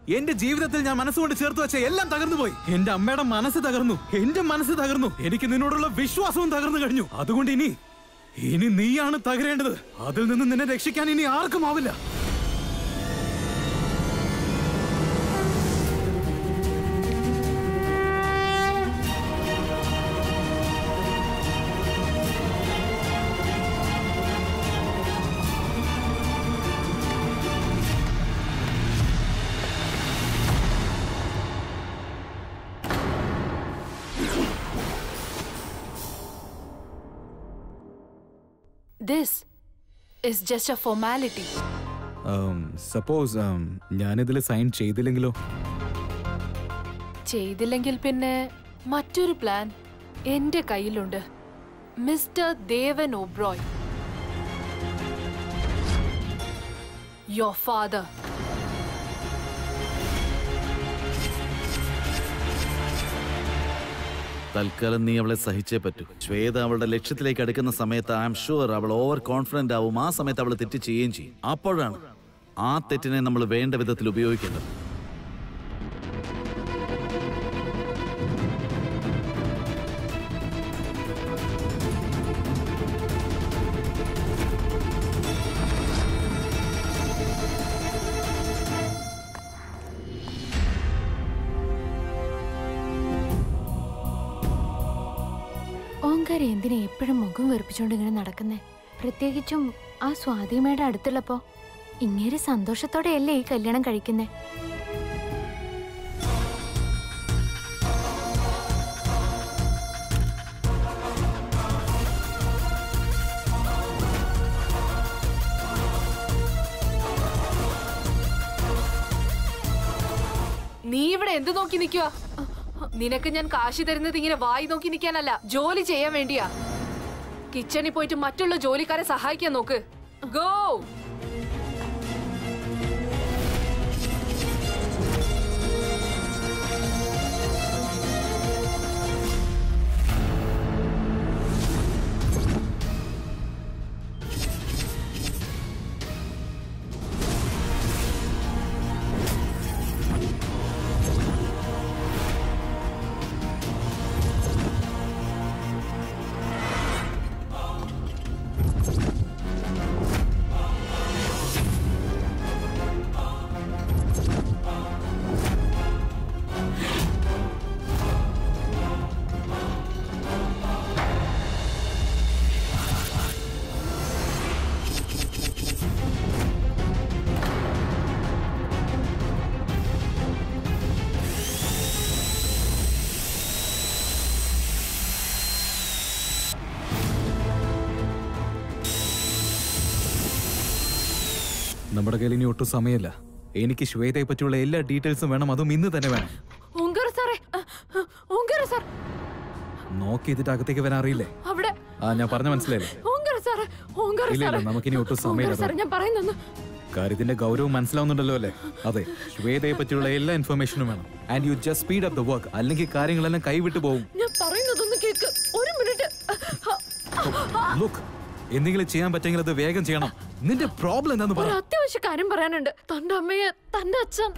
എന്റെ ജീവിതത്തിൽ ഞാൻ മനസ്സുകൊണ്ട് ചേർത്ത് വെച്ച എല്ലാം തകർന്നു പോയി എന്റെ അമ്മയുടെ മനസ്സ് തകർന്നു എന്റെ മനസ്സ് തകർന്നു എനിക്ക് നിന്നോടുള്ള വിശ്വാസവും തകർന്നു കഴിഞ്ഞു അതുകൊണ്ട് ഇനി ഇനി നീയാണ് തകരേണ്ടത് അതിൽ നിന്ന് നിന്നെ രക്ഷിക്കാൻ ഇനി ആർക്കും ആവില്ല This is just a formality. Suppose ഞാനിതിൽ സൈൻ ചെയ്തില്ലെങ്കിലോ ചെയ്തില്ലെങ്കിൽ പിന്നെ മറ്റൊരു പ്ലാൻ എന്റെ കയ്യിലുണ്ട് mister Devan Oberoi your father തൽക്കാലം നീ അവളെ സഹിച്ചേ പറ്റൂ ശ്വേത അവളുടെ ലക്ഷ്യത്തിലേക്ക് അടുക്കുന്ന സമയത്ത് ഐ എം ഷുവർ അവൾ ഓവർ കോൺഫിഡന്റ് ആവും ആ സമയത്ത് അവൾ തെറ്റ് ചെയ്യുകയും ചെയ്യും അപ്പോഴാണ് ആ തെറ്റിനെ നമ്മൾ വേണ്ട വിധത്തിൽ ഉപയോഗിക്കേണ്ടത് ഓങ്കാര എന്തിനാ എപ്പോഴും മുഖം വെറുപ്പിച്ചോണ്ട് ഇങ്ങനെ നടക്കുന്നേ പ്രത്യേകിച്ചും ആ സ്വാതിമയുടെ അടുത്തുള്ളപ്പോ ഇങ്ങേര് സന്തോഷത്തോടെയല്ലേ ഈ കല്യാണം കഴിക്കുന്നേ നീ ഇവിടെ എന്ത് നോക്കി നിൽക്കുക നിനക്ക് ഞാൻ കാശി തരുന്നത് ഇങ്ങനെ വായി നോക്കി നിൽക്കാനല്ല ജോലി ചെയ്യാൻ വേണ്ടിയാ കിച്ചണിൽ പോയിട്ട് മറ്റുള്ള ജോലിക്കാരെ സഹായിക്കാൻ നോക്ക് ഗോ നമ്മുടെ കയ്യിൽ ഇനി ഒട്ടും സമയമില്ല എനിക്ക് ശ്വേതയെ പറ്റിയുള്ള എല്ലാ ഡീറ്റെയിൽസും വേണം അതും ഇന്ന് തന്നെ വേണം ഓങ്കാര സാറേ ഓങ്കാര സാർ നോക്കി ഇതിന്റെ അകത്തേക്ക് വരാൻ അറിയില്ലേ അവിടെ ആ ഞാൻ പറഞ്ഞ മനസ്സിലായില്ലേ ഓങ്കാര സാറേ ഓങ്കാര ഇല്ല, ഇല്ല, സാറേ നമുക്കിനി ഒട്ടും ഓങ്കാര സമയമില്ല. സാറേ ഞാൻ പറയുന്നു കാര്യത്തിന്റെ ഗൗരവം മനസ്സിലാവുന്നുണ്ടല്ലോ അല്ലേ അതെ ശ്വേതയെ പറ്റിയുള്ള എല്ലാ ഇൻഫർമേഷനും വേണം and you just speed up the work അല്ലെങ്കിൽ കാര്യങ്ങളെല്ലാം കൈവിട്ട് പോകും ഞാൻ പറയുന്നതൊന്ന് കേക്ക് ഒരു മിനിറ്റ് ലുക്ക് എന്തെങ്കിലും ചെയ്യാൻ പറ്റെങ്കിൽ അത് വേഗം ചെയ്യണം നിന്റെ പ്രോബ്ലം എന്താന്ന് ഒരു പറ അത്യാവശ്യ കാര്യം പറയാനുണ്ട് തന്റെ അമ്മയെ തന്റെ അച്ഛൻ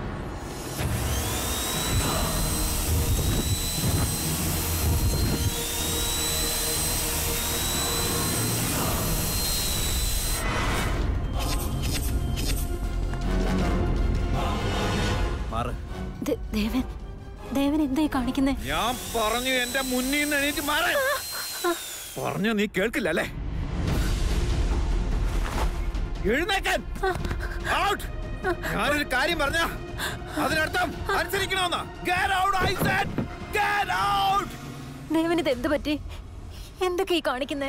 മാറ് ദേ- ദേവൻ ദേവൻ എന്തായി കാണിക്കുന്നേ ഞാൻ പറഞ്ഞു എന്റെ മുന്നിൽ നിന്ന് എണീറ്റ് മാറാൻ പറഞ്ഞു നീ കേൾക്കില്ല അല്ലേ എഴുന്നേക്കാൻ Out! ഞാനൊരു കാര്യം പറഞ്ഞ അതിനർത്ഥം അനുസരിക്കണമെന്നാ Get out, I said! Get out! ദേവൻ ഇത് എന്ത് പറ്റി എന്തൊക്കെ ഈ കാണിക്കുന്നേ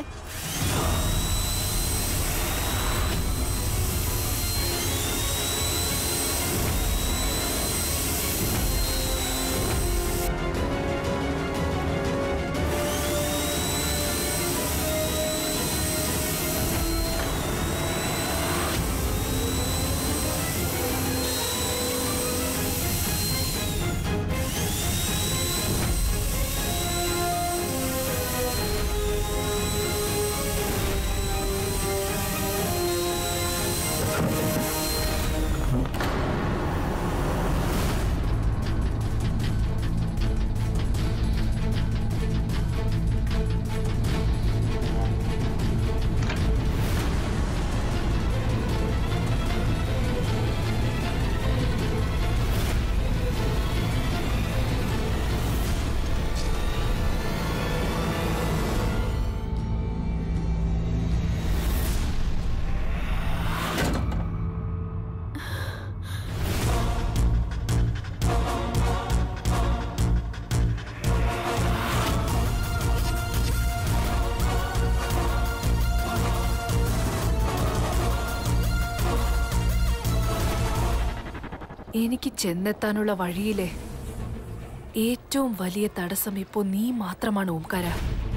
എനിക്ക് ചെന്നെത്താനുള്ള വഴിയിലെ ഏറ്റവും വലിയ തടസ്സം ഇപ്പോ നീ മാത്രമാണ് ഓംകാര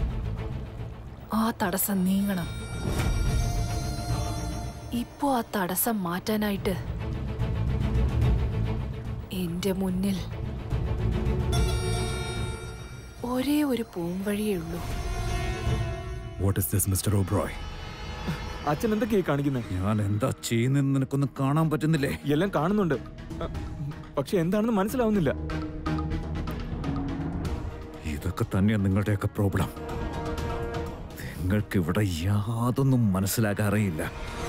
ആ തടസ്സം നീങ്ങണം ഇപ്പോ ആ തടസ്സം മാറ്റാനായിട്ട് എന്റെ മുന്നിൽ ഒരേ ഒരു പോംവഴിയേ ഉള്ളൂ what is this mister Oberoi അച്ഛൻ എന്തൊക്കെയായി കാണിക്കുന്നത് ഞാൻ എന്താ ചെയ്യുന്നെന്ന് നിനക്കൊന്നും കാണാൻ പറ്റുന്നില്ലേ എല്ലാം കാണുന്നുണ്ട് അ, പക്ഷെ എന്താണെന്ന് മനസ്സിലാവുന്നില്ല ഇതൊക്കെ തന്നെയാണ് നിങ്ങളുടെയൊക്കെ പ്രോബ്ലം നിങ്ങൾക്ക് ഇവിടെ യാതൊന്നും മനസ്സിലാക്കാറിയില്ല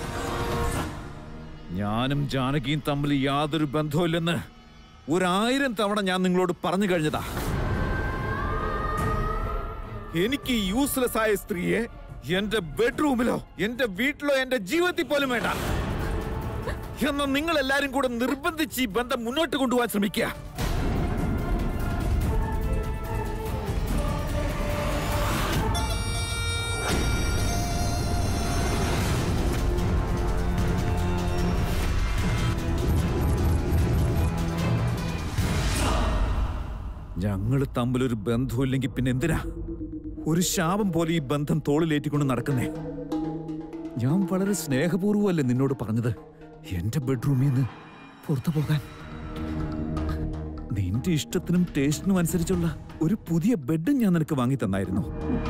ഞാനും ജാനകിയും തമ്മിൽ യാതൊരു ബന്ധവുമില്ലെന്ന് ഒരായിരം തവണ ഞാൻ നിങ്ങളോട് പറഞ്ഞു കഴിഞ്ഞതാ എനിക്ക് യൂസ്ലെസ് ആയ സ്ത്രീയെ എന്റെ ബെഡ്റൂമിലോ എന്റെ വീട്ടിലോ എന്റെ ജീവിതത്തിൽ പോലും വേണ്ട എന്നാൽ നിങ്ങൾ എല്ലാരും കൂടെ നിർബന്ധിച്ച് ഈ ബന്ധം മുന്നോട്ട് കൊണ്ടുപോകാൻ ശ്രമിക്കുക ഞങ്ങൾ തമ്മിലൊരു ബന്ധമില്ലെങ്കിൽ പിന്നെ എന്തിനാ ഒരു ശാപം പോലെ ഈ ബന്ധം തോളിലേറ്റിക്കൊണ്ട് നടക്കുന്നേ ഞാൻ വളരെ സ്നേഹപൂർവ്വമല്ലേ നിന്നോട് പറഞ്ഞത് എന്റെ ബെഡ്റൂമിൽ നിന്ന് പുറത്തു പോകാൻ നിന്റെ ഇഷ്ടത്തിനും ടേസ്റ്റിനും അനുസരിച്ചുള്ള ഒരു പുതിയ ബെഡും ഞാൻ നിനക്ക് വാങ്ങി തന്നായിരുന്നു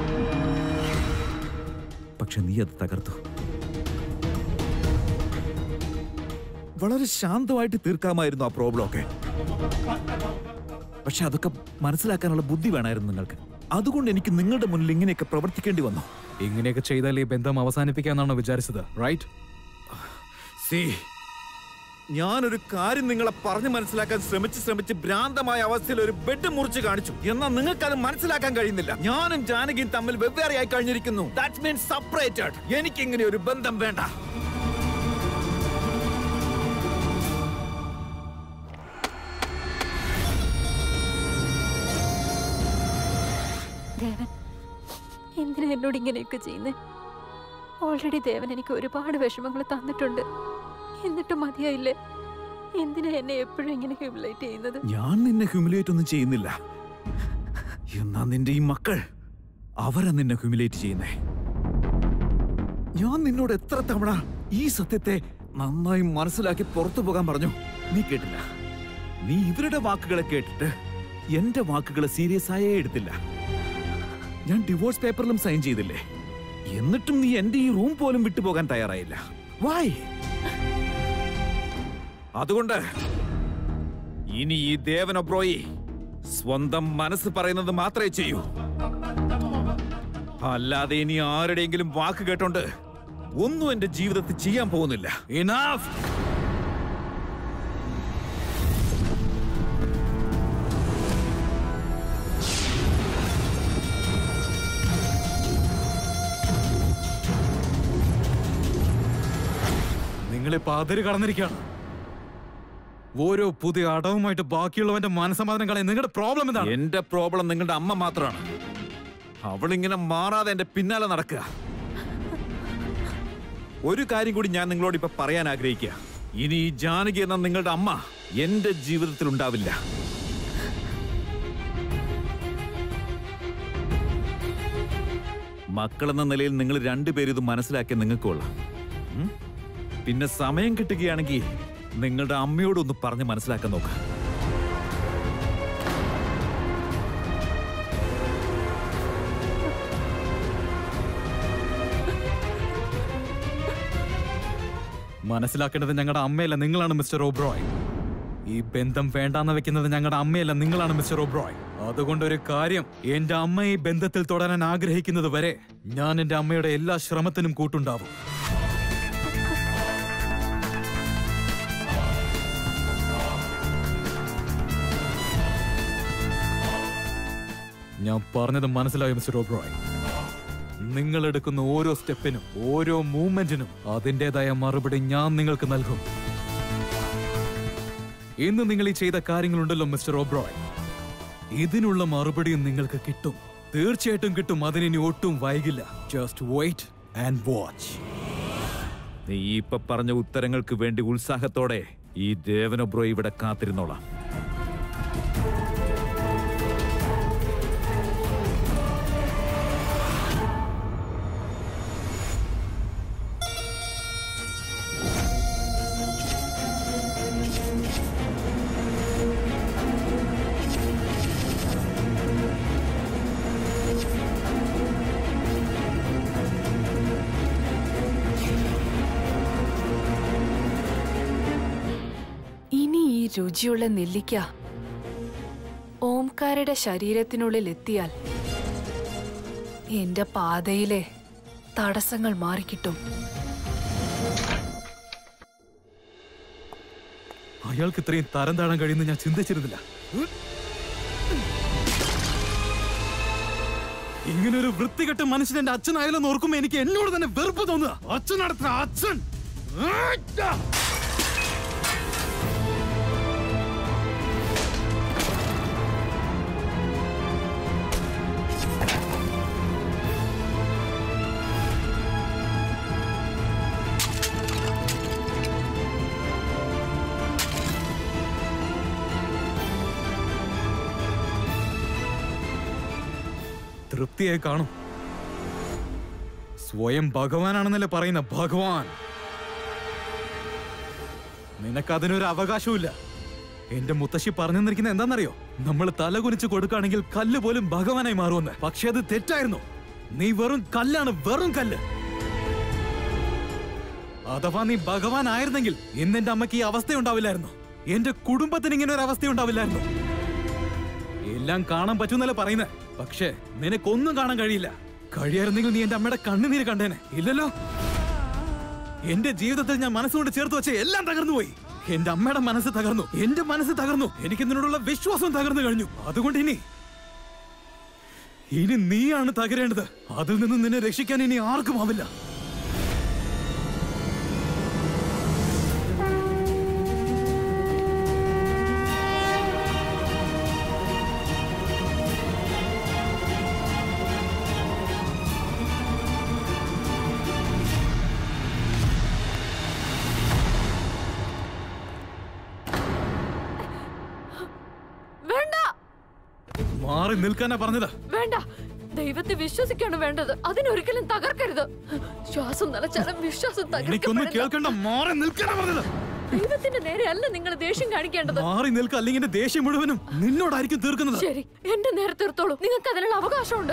പക്ഷെ നീ അത് തകർത്തു വളരെ ശാന്തമായിട്ട് തീർക്കാമായിരുന്നു ആ പ്രോബ്ലം ഒക്കെ പക്ഷെ അതൊക്കെ മനസ്സിലാക്കാനുള്ള ബുദ്ധി വേണമായിരുന്നു നിങ്ങൾക്ക് അതുകൊണ്ട് എനിക്ക് നിങ്ങളുടെ മുന്നിൽ ഇങ്ങനെയൊക്കെ പ്രവർത്തിക്കേണ്ടി വന്നു ഇങ്ങനെയൊക്കെ ചെയ്താൽ ഈ ബന്ധം അവസാനിപ്പിക്കാന്നാണോ വിചാരിച്ചത് റൈറ്റ് സി ഞാനൊരു കാര്യം നിങ്ങളെ പറഞ്ഞു മനസ്സിലാക്കാൻ ശ്രമിച്ച് ശ്രമിച്ച് ഭ്രാന്തമായ അവസ്ഥയിൽ ഒരു ബെഡ് മുറിച്ച് കാണിച്ചു എന്നാൽ നിങ്ങൾക്ക് അത് മനസ്സിലാക്കാൻ കഴിയുന്നില്ല ഞാനും ജാനകിയും തമ്മിൽ വെവ്വേറെയായി കഴിഞ്ഞിരിക്കുന്നു ദാറ്റ് മീൻസ് സെപ്പറേറ്റഡ് എനിക്ക് ഇങ്ങനെ ഒരു ബന്ധം വേണ്ട ദേവൻ എന്തിനാ എന്നോട് ഇങ്ങനെയൊക്കെ ചെയ്യുന്നത് ഓൾറെഡി ദേവൻ എനിക്ക് ഒരുപാട് വിഷമങ്ങൾ തന്നിട്ടുണ്ട് എന്നിട്ടും മതിയായില്ലേ എന്തിനാ എന്നെ എപ്പോഴും ഇങ്ങനെ ഹ്യൂമിലേറ്റ് ചെയ്യുന്നത് ഞാൻ നിന്നെ ഹ്യൂമിലേറ്റ് ഒന്നും ചെയ്യുന്നില്ല എന്നാ നിന്റെ ഈ മക്കൾ അവരാ നിന്നെ ഹ്യൂമിലേറ്റ് ചെയ്യുന്നേ ഞാൻ നിന്നോട് എത്ര തവണ ഈ സത്യത്തെ നന്നായി മനസ്സിലാക്കി പുറത്തു പോകാൻ പറഞ്ഞു നീ കേട്ടില്ല നീ ഇവരുടെ വാക്കുകളെ കേട്ടിട്ട് എന്റെ വാക്കുകളെ സീരിയസ് ആയേ എടുത്തില്ല ഞാൻ ഡിവോഴ്സ് പേപ്പറിലും സൈൻ ചെയ്തില്ലേ എന്നിട്ടും നീ എന്റെ ഈ റൂം പോലും വിട്ടുപോകാൻ തയ്യാറായില്ല വായ് അതുകൊണ്ട് ഇനി ഈ ദേവനൊബ്രോയി സ്വന്തം മനസ്സ് പറയുന്നത് മാത്രമേ ചെയ്യൂ അല്ലാതെ ഇനി ആരുടെയെങ്കിലും വാക്ക് കേട്ടോണ്ട് ഒന്നും എന്റെ ജീവിതത്തിൽ ചെയ്യാൻ പോകുന്നില്ല ഇനാഫ് നിങ്ങളിപ്പോ അതിര് കടന്നിരിക്കുകയാണ് ഓരോ പുതിയ അടവുമായിട്ട് ബാക്കിയുള്ളവന്റെ മനസമാധാനം കളയാൻ നിങ്ങളുടെ പ്രോബ്ലം എന്താണ് എന്റെ പ്രോബ്ലം നിങ്ങളുടെ അമ്മ മാത്രമാണ് അവളിങ്ങനെ മാറാതെ എന്റെ പിന്നാലെ നടക്കുക ഒരു കാര്യം കൂടി ഞാൻ നിങ്ങളോട് ഇപ്പൊ പറയാൻ ആഗ്രഹിക്കുക ഇനി ഈ ജാനകി എന്ന നിങ്ങളുടെ അമ്മ എന്റെ ജീവിതത്തിൽ ഉണ്ടാവില്ല മക്കളെന്ന നിലയിൽ നിങ്ങൾ രണ്ടുപേരും ഇത് മനസ്സിലാക്കിയ നിങ്ങൾക്ക് കൊള്ളാം ഉം? പിന്നെ സമയം കിട്ടുകയാണെങ്കിൽ നിങ്ങളുടെ അമ്മയോടൊന്ന് പറഞ്ഞ് മനസ്സിലാക്കാൻ നോക്കാം മനസ്സിലാക്കേണ്ടത് ഞങ്ങളുടെ അമ്മയല്ല നിങ്ങളാണ് മിസ്റ്റർ ഓബ്രോയ് ഈ ബന്ധം വേണ്ടാന്ന് വെക്കുന്നത് ഞങ്ങളുടെ അമ്മയല്ല നിങ്ങളാണ് മിസ്റ്റർ ഓബ്രോയ് അതുകൊണ്ട് ഒരു കാര്യം എന്റെ അമ്മ ഈ ബന്ധത്തിൽ തുടരാൻ ആഗ്രഹിക്കുന്നത് വരെ ഞാൻ എന്റെ അമ്മയുടെ എല്ലാ ശ്രമത്തിനും കൂട്ടുണ്ടാവും ഞാൻ പറഞ്ഞത് മനസ്സിലായി മിസ്റ്റർ ഓബ്രോയ് നിങ്ങൾ എടുക്കുന്ന ഓരോ സ്റ്റെപ്പിനും ഓരോ മൂവ്മെന്റിനും അതിൻ്റെതായ മറുപടി ഞാൻ നിങ്ങൾക്ക് നൽകും ഇന്ന് നിങ്ങൾ ഈ ചെയ്ത കാര്യങ്ങളുണ്ടല്ലോ മിസ്റ്റർ ഓബ്രോയ് ഇതിനുള്ള മറുപടിയും നിങ്ങൾക്ക് കിട്ടും തീർച്ചയായിട്ടും കിട്ടും അതിനി ഒട്ടും വൈകില്ല ജസ്റ്റ് വെയിറ്റ് ആൻഡ് വാച്ച് നീ ഇപ്പൊ പറഞ്ഞ ഉത്തരങ്ങൾക്ക് വേണ്ടി ഉത്സാഹത്തോടെ ഈ ദേവനബ്രോ ഇവിടെ കാത്തിരുന്നോളാം ഇനി ഈ രുചിയുള്ള നെല്ലിക്ക ഓംകാരയുടെ ശരീരത്തിനുള്ളിൽ എത്തിയാൽ എന്റെ പാതയിലെ തടസ്സങ്ങൾ മാറിക്കിട്ടും അയാൾക്ക് ഇത്രയും തരം താഴാൻ കഴിയുന്ന ഞാൻ ചിന്തിച്ചിരുന്നില്ല ഇങ്ങനൊരു വൃത്തികെട്ട മനുഷ്യൻ എന്റെ അച്ഛനായാലും ഓർക്കുമ്പോ എനിക്ക് എന്നോട് തന്നെ വെറുപ്പ് തോന്നുക അച്ഛൻ നടത്തുന്ന അച്ഛൻ ആ! തൃപ്തിയായി കാണും സ്വയം ഭഗവാനാണെന്നല്ലേ പറയുന്ന ഭഗവാൻ നിനക്കതിനൊരു അവകാശവുമില്ല എന്റെ മുത്തശ്ശി പറഞ്ഞു തന്നിരിക്കുന്നത് എന്താണെന്നറിയോ നമ്മൾ തല കുനിച്ച് കൊടുക്കുകയാണെങ്കിൽ കല്ല് പോലും ഭഗവാനായി മാറുമെന്ന് പക്ഷെ അത് തെറ്റായിരുന്നു നീ വെറും കല്ലാണ് വെറും കല്ല് അഥവാ നീ ഭഗവാൻ ആയിരുന്നെങ്കിൽ ഇന്ന് എന്റെ അമ്മയ്ക്ക് ഈ അവസ്ഥ ഉണ്ടാവില്ലായിരുന്നു എന്റെ കുടുംബത്തിന് ഇങ്ങനെ ഒരു അവസ്ഥ ഉണ്ടാവില്ലായിരുന്നു എല്ലാം കാണാൻ പറ്റുന്നല്ലേ പറയുന്നത് പക്ഷേ നിനക്കൊന്നും കാണാൻ കഴിയില്ല കഴിയായിരുന്നെങ്കിൽ നീ എന്റെ അമ്മയുടെ കണ്ണുനീര് കണ്ടേനെ ഇല്ലല്ലോ എന്റെ ജീവിതത്തിൽ ഞാൻ മനസ്സുകൊണ്ട് ചേർത്ത് വെച്ച എല്ലാം തകർന്നു പോയി എന്റെ അമ്മയുടെ മനസ്സ് തകർന്നു എന്റെ മനസ്സ് തകർന്നു എനിക്ക് നിന്നോടുള്ള വിശ്വാസം തകർന്നു കഴിഞ്ഞു അതുകൊണ്ട് ഇനി ഇനി നീയാണ് തകരേണ്ടത് അതിൽ നിന്ന് നിന്നെ രക്ഷിക്കാൻ ഇനി ആർക്കും ആവില്ല വേണ്ട മാറി നിൽക്കാനാ പറഞ്ഞത് വേണ്ട ദൈവത്തെ വിശ്വസിക്കാണ് വേണ്ടത് അതിനൊരിക്കലും തകർക്കരുത് ശ്വാസം നിലച്ചാലും വിശ്വാസം എനിക്കൊന്നും തകർക്കപ്പെടരുത്. കേൾക്കണ്ട മാറി നിൽക്കാനാ പറഞ്ഞത് ദൈവത്തിന്റെ നേരെ അല്ല നിങ്ങൾ ദേഷ്യം കാണിക്കേണ്ടത് മാറി നിൽക്ക അല്ലെങ്കിൽ എന്റെ ദേഷ്യം മുഴുവനും നിന്നോടായിരിക്കും തീർക്കുന്നത് ശരി എന്റെ നേരെ തീർത്തോളൂ നിങ്ങൾക്ക് അതിനുള്ള അവകാശമുണ്ട്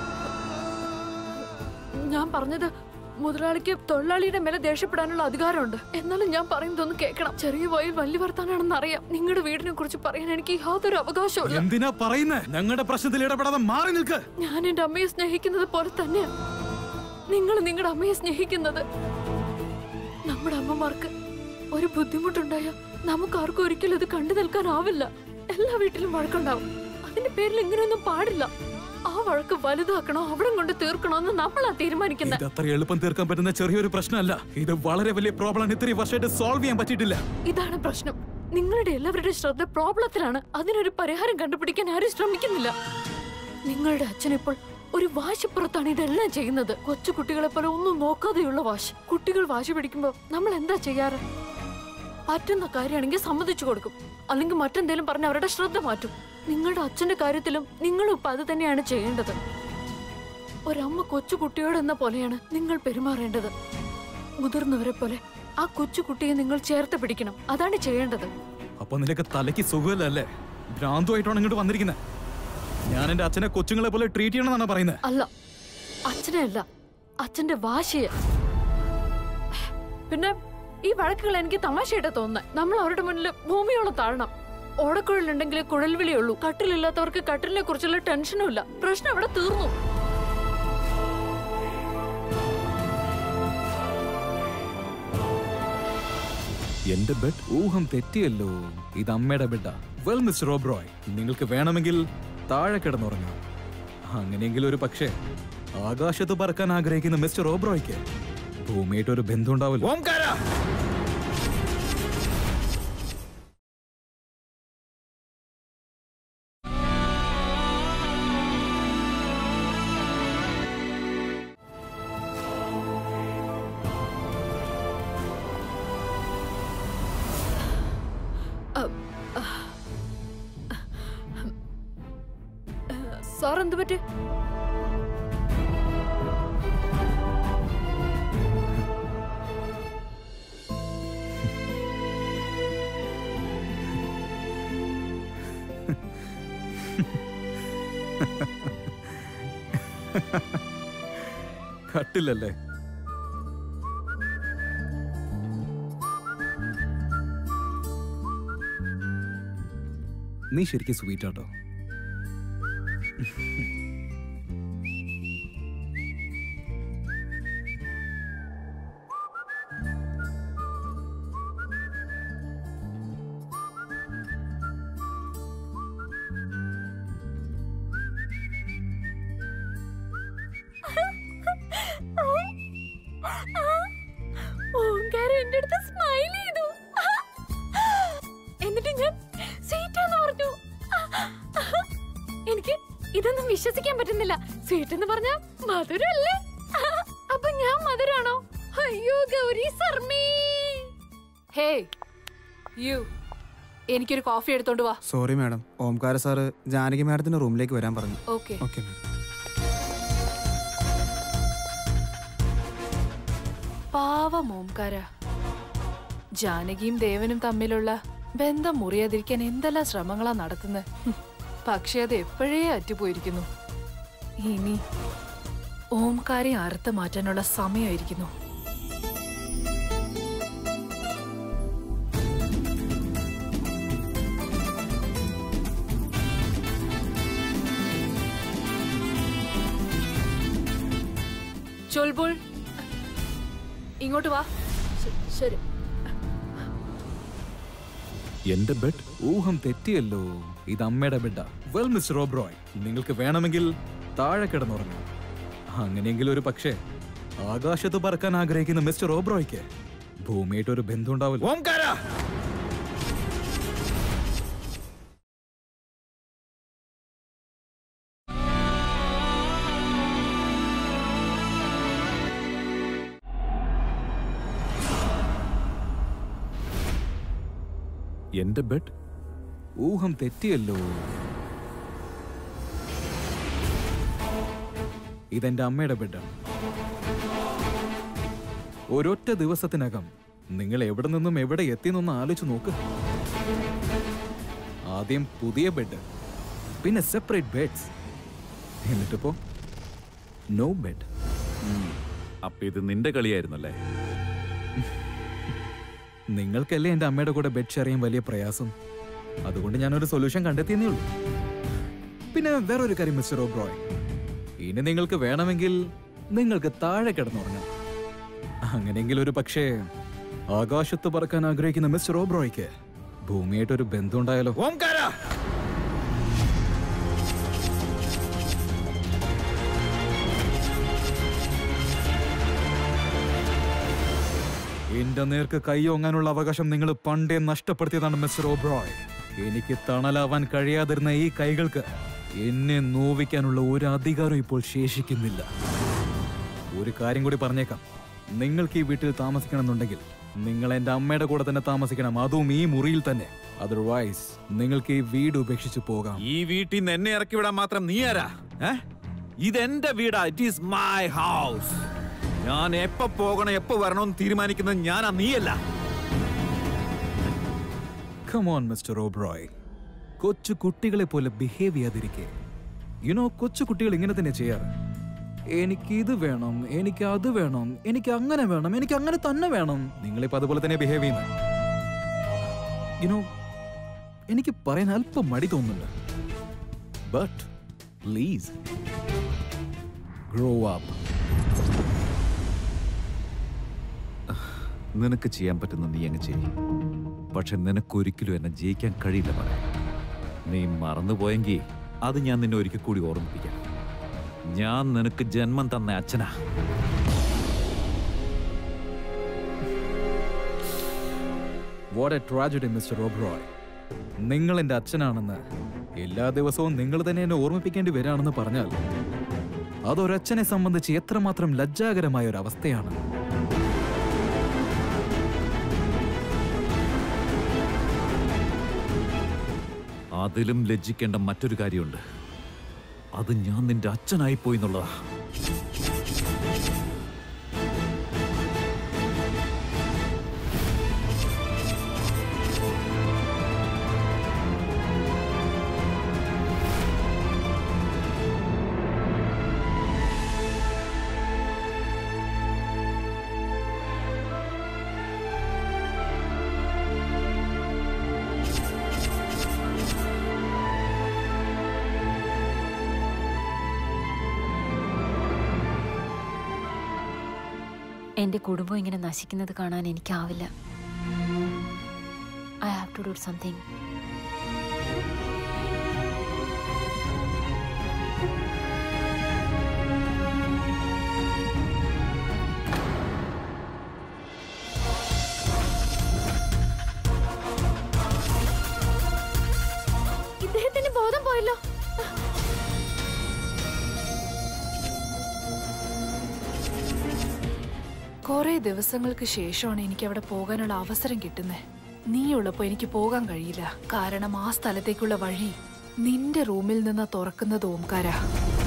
ഞാൻ പറഞ്ഞത് മുതലാളിക്ക് തൊഴിലാളിയുടെ മേലെ ദേഷ്യപ്പെടാനുള്ള അധികാരമുണ്ട് എന്നാലും ഞാൻ പറയുന്നതൊന്ന് കേൾക്കണം ചെറിയ വയൽ വലിയ വർത്താനാണെന്ന് അറിയാം നിങ്ങളുടെ വീടിനെ കുറിച്ച് പറയാൻ എനിക്ക് യാതൊരു അവകാശവും എന്തിനാ പറയുന്നേ ഞങ്ങളുടെ പ്രശ്നത്തിൽ ഇടപെടാതെ മാറി നിൽക്ക് ഞാൻ എന്റെ അമ്മയെ സ്നേഹിക്കുന്നത് പോലെ തന്നെയാ നിങ്ങൾ നിങ്ങളുടെ അമ്മയെ സ്നേഹിക്കുന്നത് നമ്മുടെ അമ്മമാർക്ക് ഒരു ബുദ്ധിമുട്ടുണ്ടായ നമുക്കാർക്കും ഒരിക്കലും ഇത് കണ്ടു നിൽക്കാനാവില്ല എല്ലാ വീട്ടിലും വഴക്കുണ്ടാവും അതിന്റെ പേരിൽ ഇങ്ങനെയൊന്നും പാടില്ല ആ വഴക്ക് വലുതാക്കണോ അവിടെ കൊണ്ട് തീർക്കണോ എന്ന് നമ്മളാ തീരുമാനിക്കുന്നത് ഇത് അത്ര എളുപ്പം തീർക്കാൻ പറ്റുന്ന ചെറിയൊരു പ്രശ്നമല്ല ഇത് വളരെ വലിയ പ്രോബ്ലം ഇത്രയും വർഷമായിട്ട് സോൾവ് ചെയ്യാൻ പറ്റിയിട്ടില്ല ഇതാണ് പ്രശ്നം നിങ്ങളുടെ എല്ലാവരുടെ ശ്രദ്ധ പ്രോബ്ലത്തിലാണ് അതിനൊരു പരിഹാരം കണ്ടുപിടിക്കാൻ ആരും ശ്രമിക്കുന്നില്ല നിങ്ങളുടെ അച്ഛൻ ഇപ്പോൾ ഒരു വാശിപ്പുറത്താണ് ഇതെല്ലാം ചെയ്യുന്നത് കൊച്ചു കുട്ടികളെ പോലെ ഒന്നും നോക്കാതെയുള്ള വാശി കുട്ടികൾ വാശി പിടിക്കുമ്പോൾ നമ്മൾ എന്താ ചെയ്യാറ് പറ്റുന്ന കാര്യമാണെങ്കിൽ സമ്മതിച്ചു കൊടുക്കും അല്ലെങ്കിൽ മറ്റെന്തേലും പറഞ്ഞ് അവരുടെ ശ്രദ്ധ മാറ്റും നിങ്ങളുടെ അച്ഛന്റെ കാര്യത്തിലും നിങ്ങളും ഇപ്പൊ അത് തന്നെയാണ് ചെയ്യേണ്ടത് ഒരമ്മ കൊച്ചു കുട്ടിയോട് എന്ന പോലെയാണ് നിങ്ങൾ പെരുമാറേണ്ടത് മുതിർന്നവരെ പോലെ ആ കൊച്ചു കുട്ടിയെ നിങ്ങൾ ചേർത്ത് പിടിക്കണം അതാണ് ചെയ്യേണ്ടത് അപ്പൊ നിനക്ക് തലയ്ക്ക് സുഖമല്ലേ ഭ്രാന്തുമായിട്ടാണ് ഇങ്ങോട്ട് വന്നിരിക്കുന്നത് ഞാൻ എന്റെ അച്ഛനെ കൊച്ചുങ്ങളെ പോലെ ട്രീറ്റ് ചെയ്യണമെന്നാണ് പറയുന്നത് അല്ല അച്ഛനെ അല്ല അച്ഛന്റെ വാശിയെ പിന്നെ ഈ വഴക്കുകൾ എനിക്ക് തമാശയായിട്ട് തോന്നുന്നത് നമ്മൾ അവരുടെ മുന്നിൽ ഭൂമിയോളം താഴണം ഓടക്കുഴലുണ്ടെങ്കിൽ കുഴൽവിളിയുള്ളൂ കട്ടിലില്ലാത്തവർക്ക് കട്ടിലിനെ കുറിച്ചുള്ള ടെൻഷനും ഇല്ല പ്രശ്നം അവിടെ തീർന്നു എന്റെ ബെഡ് ഊഹം തെറ്റിയല്ലോ ഇത് അമ്മയുടെ ബെഡാ വെൽ മിസ്റ്റർ റോബ്രോയ് നിങ്ങൾക്ക് വേണമെങ്കിൽ താഴെ കിടന്നുറങ്ങാം അങ്ങനെയെങ്കിൽ ഒരു പക്ഷേ ആകാശത്ത് പറക്കാൻ ആഗ്രഹിക്കുന്ന മിസ്റ്റർ റോബ്രോയ്ക്ക് ഭൂമിയായിട്ട് ഒരു ബന്ധം ഉണ്ടാവില്ല ഓംകാര സാർ എന്ത് പറ്റി കട്ടില്ലല്ലേ നീ ശരിക്കും സ്വീറ്റ് ആട്ടോ ഓങ്കാരം എന്റെ അടുത്ത് സ്മൈൽ ചെയ്തു എന്നിട്ട് ഞാൻ സ്വീറ്റ് എന്ന് പറഞ്ഞു എനിക്ക് ഇതൊന്നും വിശ്വസിക്കാൻ പറ്റുന്നില്ല സ്വീറ്റ് എന്ന് പറഞ്ഞ മധുരല്ലേ അപ്പൊ ഞാൻ മധുരാണോ അയ്യോ ഗൗരി സർമി ഹേ യു എനിക്കൊരു കോഫി എടുത്തോണ്ട് വാ sorry madam Omkara sir Janaki മാഡത്തിന്റെ റൂമിലേക്ക് വരാൻ പറഞ്ഞു ഓക്കെ ഓക്കെ മാഡം പാവം ഓംകാര ജാനകിയും ദേവനും തമ്മിലുള്ള ബന്ധം മുറിയാതിരിക്കാൻ എന്തെല്ലാം ശ്രമങ്ങളാ നടത്തുന്നത് പക്ഷെ അത് എപ്പോഴേ അറ്റുപോയിരിക്കുന്നു ഇനി ഓംകാരെ അറുത്ത് മാറ്റാനുള്ള സമയമായിരിക്കുന്നു ചൊൽബുൾ ഇങ്ങോട്ട് വാ ശരി എന്റെ ബെഡ് ഊഹം തെറ്റിയല്ലോ ഇത് അമ്മയുടെ ബെഡാ വെൽ മിസ് റോബ്രോയ് നിങ്ങൾക്ക് വേണമെങ്കിൽ താഴെ കിടന്നുറങ്ങാം അങ്ങനെയെങ്കിൽ ഒരു പക്ഷേ ആകാശത്ത് പറക്കാൻ ആഗ്രഹിക്കുന്ന മിസ്റ്റർ റോബ്രോയ്ക്ക് ഭൂമിയായിട്ട് ഒരു ബന്ധം ഉണ്ടാവില്ല ഓംകാര എന്റെ ബെഡ് ഊഹം തെറ്റിയല്ലോ ഇതെന്റെ അമ്മയുടെ ബെഡാണ് ഒരൊറ്റ ദിവസത്തിനകം നിങ്ങൾ എവിടെ നിന്നും എവിടെ എത്തിയെന്നൊന്ന് ആലോചിച്ച് നോക്ക് ആദ്യം പുതിയ ബെഡ് പിന്നെ സെപ്പറേറ്റ് ബെഡ്സ് എന്നിട്ടിപ്പോ നോ ബെഡ് അപ്പൊ ഇത് നിന്റെ കളിയായിരുന്നല്ലേ നിങ്ങൾക്കല്ലേ എൻ്റെ അമ്മയുടെ കൂടെ ബെഡ് ഷെയർ ചെയ്യാൻ വലിയ പ്രയാസം അതുകൊണ്ട് ഞാനൊരു സൊല്യൂഷൻ കണ്ടെത്തിയെന്നേ ഉള്ളൂ പിന്നെ വേറൊരു കാര്യം മിസ്റ്റർ ഓബ്രോയ് ഇനി നിങ്ങൾക്ക് വേണമെങ്കിൽ നിങ്ങൾക്ക് താഴെ കിടന്നുറങ്ങാം അങ്ങനെയെങ്കിൽ ഒരു പക്ഷേ ആകാശത്ത് പറക്കാൻ ആഗ്രഹിക്കുന്ന മിസ്റ്റർ ഓബ്രോയ്ക്ക് ഭൂമിയായിട്ടൊരു ബന്ധം ഉണ്ടായാലോ ഓംകാര എന്റെ നേർക്ക് കൈയോങ്ങാനുള്ള അവകാശം നിങ്ങൾ പണ്ടേ നഷ്ടപ്പെടുത്തിയതാണ് മിസ്റ്റർ ഓബ്രോയ് എനിക്ക് തണലാവാൻ കഴിയാതിരുന്ന ഈ കൈകൾക്ക് എന്നെ നോവിക്കാനുള്ള ഒരു അധികാരം ഇപ്പോൾ ശേഷിക്കുന്നില്ല ഒരു കാര്യം കൂടി പറഞ്ഞേക്കാം നിങ്ങൾക്ക് ഈ വീട്ടിൽ താമസിക്കണമെന്നുണ്ടെങ്കിൽ നിങ്ങൾ എന്റെ അമ്മയുടെ കൂടെ തന്നെ താമസിക്കണം അതും ഈ മുറിയിൽ തന്നെ അതർവൈസ് നിങ്ങൾക്ക് ഈ വീട് ഉപേക്ഷിച്ച് പോകാം ഈ വീട്ടിൽ നിന്ന് എന്നെ ഇറക്കി വിടാൻ മാത്രം നീ ആരാ ഏ? ഇതെന്റെ വീടാ ഇറ്റ് ഈസ് മൈ ഹൗസ് ഞാൻ എപ്പോ പോകണം എപ്പോ വരണമെന്ന് തീരുമാനിക്കുന്നത് ഞാനാ നീയല്ല കമോൺ മിസ്റ്റർ ഓബ്രോയ് കൊച്ചു കുട്ടികളെ പോലെ ബിഹേവ് ചെയ്യാതിരിക്കെ യുനോ കൊച്ചു കുട്ടികൾ ഇങ്ങനെ തന്നെ ചെയ്യാറ് എനിക്ക് ഇത് വേണം എനിക്ക് അത് വേണം എനിക്ക് അങ്ങനെ വേണം എനിക്ക് അങ്ങനെ തന്നെ വേണം നിങ്ങളിപ്പോ അതുപോലെ തന്നെ ബിഹേവ് ചെയ്യുന്നത് യുനോ എനിക്ക് പറയാൻ അല്പം മടി തോന്നുന്നുണ്ട് ബട്ട് പ്ലീസ് ഗ്രോ അപ്പ് നിനക്ക് ചെയ്യാൻ പറ്റുന്ന നീ അങ്ങ് ചെയ്യും പക്ഷെ നിനക്കൊരിക്കലും എന്നെ ജയിക്കാൻ കഴിയില്ല പറയാൻ നീ മറന്നുപോയെങ്കിൽ അത് ഞാൻ നിന്നെ ഒരിക്കൽ കൂടി ഓർമ്മിപ്പിക്കാം ഞാൻ നിനക്ക് ജന്മം തന്ന അച്ഛനാ what a tragedy mister Oberoi നിങ്ങൾ എൻ്റെ അച്ഛനാണെന്ന് എല്ലാ ദിവസവും നിങ്ങൾ തന്നെ എന്നെ ഓർമ്മിപ്പിക്കേണ്ടി വരികയാണെന്ന് പറഞ്ഞാൽ അതൊരച്ഛനെ സംബന്ധിച്ച് എത്രമാത്രം ലജ്ജാകരമായ ഒരു അവസ്ഥയാണ് അതിലും ലജ്ജിക്കേണ്ട മറ്റൊരു കാര്യമുണ്ട് അത് ഞാൻ നിന്റെ അച്ഛനായി പോയി എന്നുള്ളതാ എന്റെ കുടുംബം ഇങ്ങനെ നശിക്കുന്നത് കാണാൻ എനിക്കാവില്ല I have to do something ഇദ്ദേഹത്തിന് ബോധം പോയല്ലോ കുറെ ദിവസങ്ങൾക്ക് ശേഷമാണ് എനിക്ക് അവിടെ പോകാനുള്ള അവസരം കിട്ടുന്നത് നീയുള്ളപ്പോ എനിക്ക് പോകാൻ കഴിയില്ല കാരണം ആ സ്ഥലത്തേക്കുള്ള വഴി നിന്റെ റൂമിൽ നിന്ന് തുറക്കുന്നത് ഓംകാര